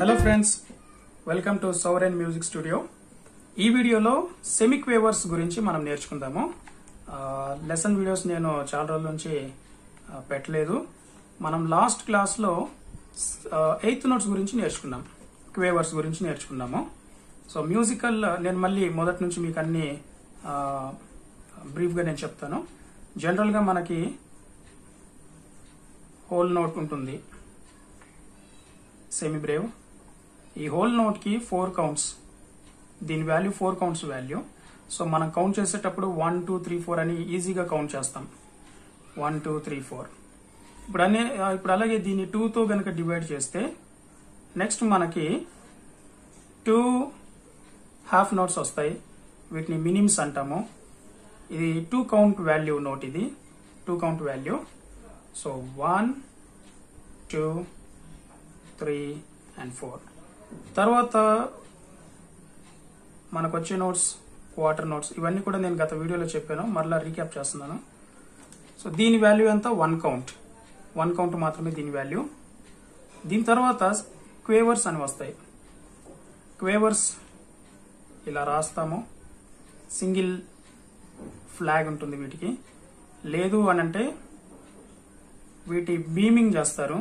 hello friends welcome to Sauran music studio ఈ వీడియోలో సెమిక్ weavers గురించి మనం నేర్చుకుందాము లెసన్ వీడియోస్ నేను చాలా రోజుల నుంచి ఆ, పెట్టలేదు మనం లాస్ట్ క్లాస్లో ఎయిత్ నోట్స్ గురించి నేర్చుకున్నాం క్వేవర్స్ గురించి నేర్చుకున్నాము సో మ్యూజికల్ నేను మళ్ళీ మొదటి నుంచి మీకు అన్ని బ్రీఫ్గా నేను చెప్తాను జనరల్గా మనకి హోల్ నోట్ ఉంటుంది సెమీ బ్రేవ్ ఈ హోల్ నోట్ కి ఫోర్ కౌంట్స్ దీని value four counts value so మనం కౌంట్ చేసేటప్పుడు వన్ టూ త్రీ ఫోర్ అని ఈజీగా కౌంట్ చేస్తాం వన్ టూ త్రీ ఫోర్ ఇప్పుడు అనే ఇప్పుడు అలాగే దీన్ని two తో గనక డివైడ్ చేస్తే నెక్స్ట్ మనకి టూ హాఫ్ నోట్స్ వస్తాయి వీటిని మినిమ్స్ అంటాము ఇది టూ కౌంట్ వాల్యూ నోట్ ఇది two count value so one two three and four తర్వాత మనకు వచ్చే నోట్స్ క్వార్టర్ నోట్స్ ఇవన్నీ కూడా నేను గత వీడియోలో చెప్పాను మరలా రీక్యాప్ చేస్తున్నాను సో దీని వాల్యూ ఎంత వన్ కౌంట్ వన్ కౌంట్ మాత్రమే దీని వాల్యూ దీని తర్వాత క్వేవర్స్ అని వస్తాయి క్వేవర్స్ ఇలా రాస్తాము సింగిల్ ఫ్లాగ్ ఉంటుంది వీటికి లేదు అని అంటే వీటి బీమింగ్ చేస్తారు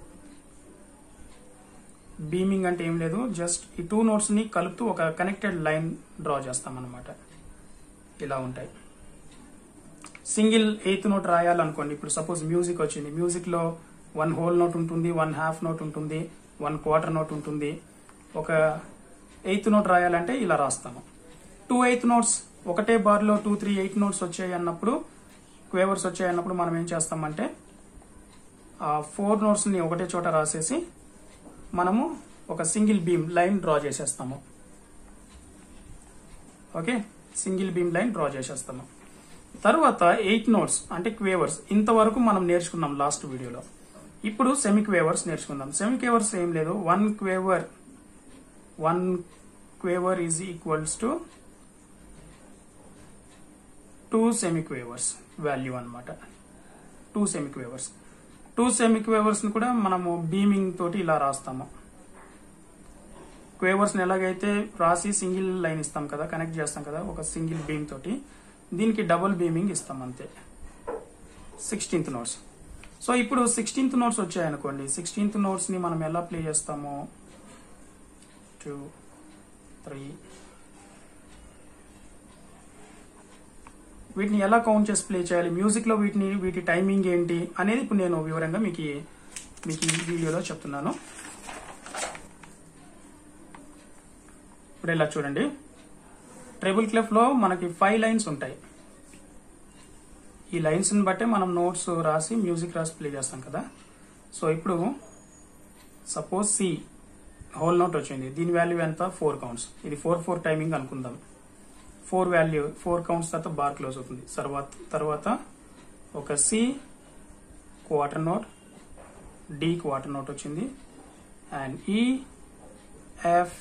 బీమింగ్ అంటే ఏం లేదు జస్ట్ ఈ టూ నోట్స్ ని కలుపుతూ ఒక కనెక్టెడ్ లైన్ డ్రా చేస్తాం అనమాట ఇలా ఉంటాయి సింగిల్ ఎయిత్ నోట్ రాయాలనుకోండి ఇప్పుడు సపోజ్ మ్యూజిక్ వచ్చింది మ్యూజిక్ లో వన్ హోల్ నోట్ ఉంటుంది వన్ హాఫ్ నోట్ ఉంటుంది వన్ క్వార్టర్ నోట్ ఉంటుంది ఒక ఎయిత్ నోట్ రాయాలంటే ఇలా రాస్తాము టూ ఎయిత్ నోట్స్ ఒకటే బార్ లో టూ త్రీ ఎయిట్ నోట్స్ వచ్చాయి అన్నప్పుడు క్వేవర్స్ వచ్చాయి అన్నప్పుడు మనం ఏం చేస్తామంటే ఆ ఫోర్ నోట్స్ ని ఒకటే చోట రాసేసి మనము ఒక సింగిల్ బీమ్ లైన్ డ్రా చేసేస్తాము okay single beam line draw చేసేస్తాము తర్వాత ఎయిట్ నోట్స్ అంటే క్వేవర్స్ ఇంతవరకు మనం నేర్చుకున్నాం లాస్ట్ వీడియోలో ఇప్పుడు సెమి క్వేవర్స్ నేర్చుకుందాం సెమి క్వేవర్స్ ఏం లేదు one quaver one quaver is equals to two semiquavers value అనమాట two semiquavers two semiquavers ని కూడా మనము బీమింగ్ తోటి ఇలా రాస్తాము క్వేవర్స్ ని ఎలాగైతే రాసి సింగిల్ లైన్ ఇస్తాం కదా కనెక్ట్ చేస్తాం కదా ఒక సింగిల్ బీమ్ తోటి దీనికి డబుల్ బీమింగ్ ఇస్తాం అంతే సిక్స్టీన్త్ నోట్స్ సో ఇప్పుడు సిక్స్టీన్త్ నోట్స్ వచ్చాయనుకోండి సిక్స్టీన్త్ నోట్స్ ని మనం ఎలా ప్లే చేస్తాము టూ త్రీ వీటిని ఎలా కౌంట్ చేసి ప్లే చేయాలి మ్యూజిక్ లో వీటిని వీటి టైమింగ్ ఏంటి అనేది ఇప్పుడు నేను వివరంగా మీకు ఈ- మీకు ఈ వీడియోలో చెప్తున్నాను ఇప్పుడు ఇలా చూడండి ట్రిబుల్ క్లెఫ్ లో మనకి ఫైవ్ లైన్స్ ఉంటాయి ఈ లైన్స్ ని బట్టే మనం నోట్స్ రాసి మ్యూజిక్ రాసి ప్లే చేస్తాం కదా సో ఇప్పుడు సపోజ్ సి హోల్ నోట్ వచ్చింది దీని వాల్యూ ఎంత ఫోర్ కౌంట్స్ ఇది ఫోర్ ఫోర్ టైమింగ్ అనుకుందాం ఫోర్ వాల్యూ ఫోర్ కౌంట్స్ తర్వాత బార్ క్లోజ్ అవుతుంది తర్వాత తర్వాత ఒక C quarter note D quarter note వచ్చింది and E F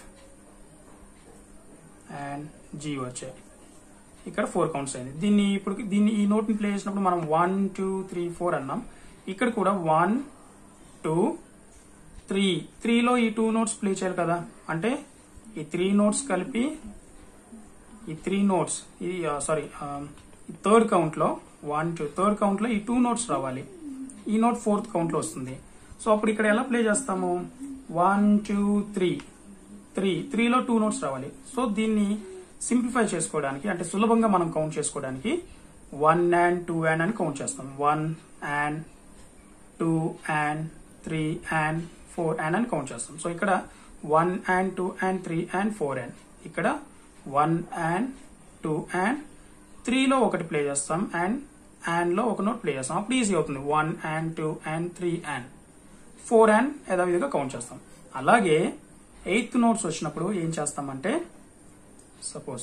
and G వచ్చాయి ఇక్కడ ఫోర్ కౌంట్స్ అయింది దీన్ని ఇప్పుడు దీన్ని ఈ నోట్ ని ప్లే చేసినప్పుడు మనం వన్ టూ త్రీ ఫోర్ అన్నాం ఇక్కడ కూడా వన్ టూ త్రీ త్రీలో ఈ టూ నోట్స్ ప్లే చేయాలి కదా అంటే ఈ త్రీ నోట్స్ కలిపి ఈ త్రీ నోట్స్ ఇది సారీ ఈ థర్డ్ కౌంట్ లో వన్ టూ థర్డ్ కౌంట్ లో ఈ టూ నోట్స్ రావాలి ఈ నోట్ ఫోర్త్ కౌంట్ లో వస్తుంది సో అప్పుడు ఇక్కడ ఎలా ప్లే చేస్తాము వన్ టూ త్రీ త్రీ త్రీలో టూ నోట్స్ రావాలి సో దీన్ని సింప్లిఫై చేసుకోవడానికి అంటే సులభంగా మనం కౌంట్ చేసుకోవడానికి వన్ అండ్ టూ అండ్ అని కౌంట్ చేస్తాం one and two and three and four and అని కౌంట్ చేస్తాం సో ఇక్కడ one and two and three and four and ఇక్కడ వన్ అండ్ టూ అండ్ త్రీలో ఒకటి ప్లే చేస్తాం అండ్ అండ్ లో ఒక నోట్ ప్లే చేస్తాం అప్పుడు ఈజీ అవుతుంది one and two and three and four and యథావిధిగా కౌంట్ చేస్తాం అలాగే ఎయిత్ నోట్స్ వచ్చినప్పుడు ఏం చేస్తామంటే సపోజ్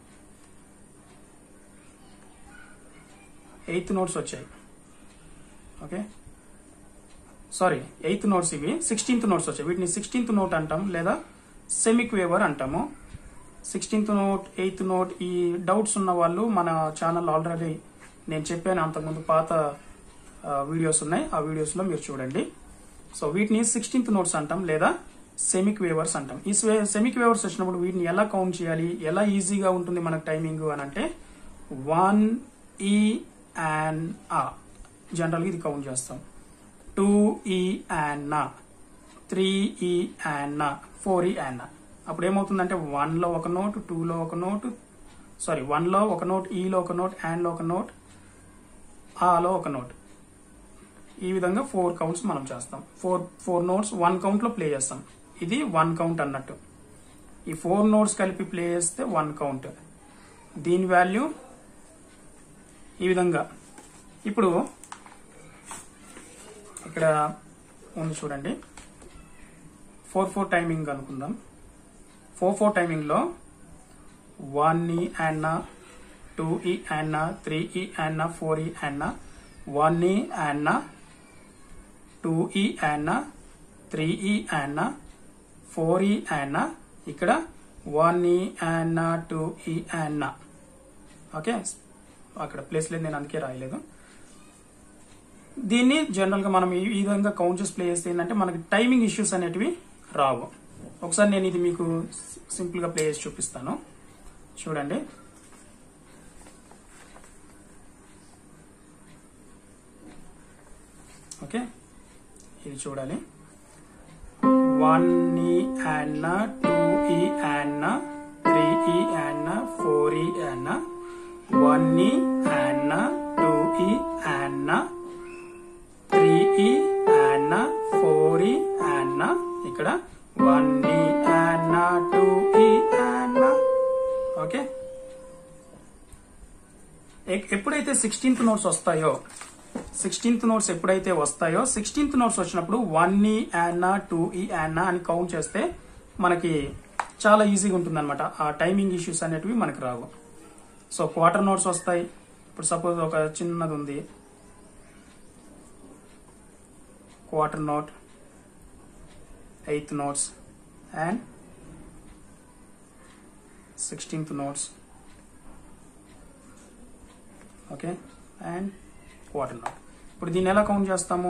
ఎయిత్ నోట్స్ వచ్చాయి ఓకే సారీ ఎయిత్ నోట్స్ ఇవి సిక్స్టీన్త్ నోట్స్ వచ్చాయి వీటిని సిక్స్టీన్త్ నోట్ అంటాం లేదా సెమిక్ వేవర్ అంటాము సిక్స్టీన్త్ నోట్ ఎయిత్ నోట్ ఈ డౌట్స్ ఉన్న వాళ్ళు మన ఛానల్ ఆల్రెడీ నేను చెప్పాను అంతకుముందు పాత వీడియోస్ ఉన్నాయి ఆ వీడియోస్ లో మీరు చూడండి సో వీటిని సిక్స్టీన్త్ నోట్స్ అంటాం లేదా సెమిక్ వేవర్స్ అంటాం ఈ సెమిక్ వేవర్స్ వచ్చినప్పుడు వీటిని ఎలా కౌంట్ చేయాలి ఎలా ఈజీగా ఉంటుంది మనకు టైమింగ్ అని అంటే వన్ ఈ అండ్ ఆ జనరల్గా ఇది కౌంట్ చేస్తాం టూ ఈ అండ్ నా త్రీ ఈ అండ్ నా ఫోర్ ఈ అండ్ నా అప్పుడు ఏమవుతుందంటే వన్లో ఒక నోట్ టూలో ఒక నోట్ సారీ వన్లో ఒక నోట్ ఈలో ఒక నోట్ అండ్లో ఒక నోట్ ఆలో ఒక నోట్ ఈ విధంగా ఫోర్ కౌంట్స్ మనం చేస్తాం four four notes one count లో ప్లే చేస్తాం ఇది వన్ కౌంట్ అన్నట్టు ఈ ఫోర్ నోట్స్ కలిపి ప్లే చేస్తే వన్ కౌంట్ దీని వాల్యూ ఈ విధంగా ఇప్పుడు ఇక్కడ ఉంది చూడండి ఫోర్ ఫోర్ టైమింగ్ అనుకుందాం ఫోర్ ఫోర్ టైమింగ్ లో one e and two e and three e and four e and one e and two e and three e and four e and ఇక్కడ one e and two e and okay అక్కడ place లేదు నేను అందుకే రాయలేదు దీన్ని general గా మనం ఈ ఈ విధంగా కౌంట్ చేసి ప్లే చేస్తే ఏంటంటే మనకి టైమింగ్ ఇష్యూస్ అనేటివి రావు ఒకసారి నేను ఇది మీకు సింపుల్ గా ప్లే చేసి చూపిస్తాను చూడండి ఓకే ఇది చూడాలి one e and two e and three e and four e and one e and two e and three e and four e and ఇక్కడ one e and two e and okay ఎ- ఎప్పుడైతే sixteenth notes వస్తాయో sixteenth notes ఎప్పుడైతే వస్తాయో sixteenth notes వచ్చినప్పుడు one ఈ యాన్నా two ఈ యాన్నా అని కౌంట్ చేస్తే మనకి చాలా ఈజీగా ఉంటుంది అనమాట ఆ టైమింగ్ ఇష్యూస్ అనేటివి మనకి రావు సో క్వార్టర్ నోట్స్ వస్తాయి ఇప్పుడు సపోజ్ ఒక చిన్నది ఉంది quarter note eighth notes and sixteenth notes okay and quarter note ఇప్పుడు దీన్ని ఎలా కౌంట్ చేస్తాము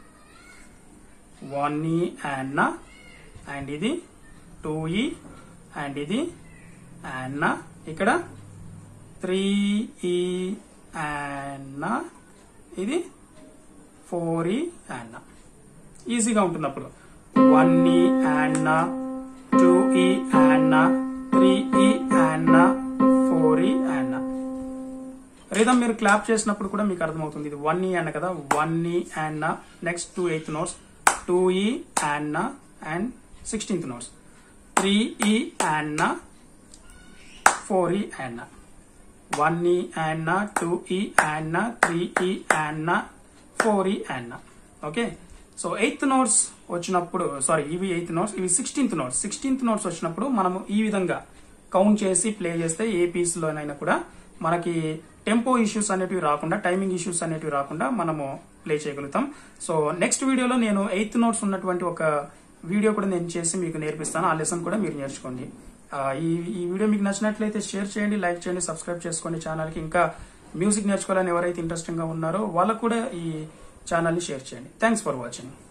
వన్ ఈ అండ్ నా అండ్ ఇది టూ ఈ అండ్ ఇది అండ్ నా ఇక్కడ త్రీ ఈ అండ్ నా ఇది ఫోర్ ఈ అండ్ నా ఈజీగా ఉంటుంది అప్పుడు వన్ ఈ అండ్ నా టూ ఈ అండ్ నా త్రీ ఈ అండ్ నా ఫోర్ ఈ అండ్ నా రిధమ్ మీరు క్లాప్ చేసినప్పుడు కూడా మీకు అర్థమవుతుంది ఇది వన్ ఈ అన్న కదా one e and next two eighth notes two e and and sixteenth notes three e and four e and one e and two e and three e and four e and okay so eighth notes వచ్చినప్పుడు sorry ఇవి eighth notes ఇవి sixteenth notes sixteenth notes వచ్చినప్పుడు మనము ఈ విధంగా count చేసి play చేస్తే ఏ piece లోనైనా కూడా మనకి టెంపో ఇష్యూస్ అనేటివి రాకుండా టైమింగ్ ఇష్యూస్ అనేటివి రాకుండా మనము ప్లే చేయగలుగుతాం సో నెక్స్ట్ వీడియోలో నేను ఎయిత్ నోట్స్ ఉన్నటువంటి ఒక వీడియో కూడా నేను చేసి మీకు నేర్పిస్తాను ఆ లెసన్ కూడా మీరు నేర్చుకోండి ఆ, ఈ ఈ వీడియో మీకు నచ్చినట్లయితే షేర్ చేయండి లైక్ చేయండి సబ్స్క్రైబ్ చేసుకోండి ఛానల్కి ఇంకా మ్యూజిక్ నేర్చుకోవాలని ఎవరైతే ఇంట్రెస్టింగ్ గా ఉన్నారో వాళ్ళకు కూడా ఈ ఛానల్ని షేర్ చేయండి థ్యాంక్స్ ఫర్ వాచింగ్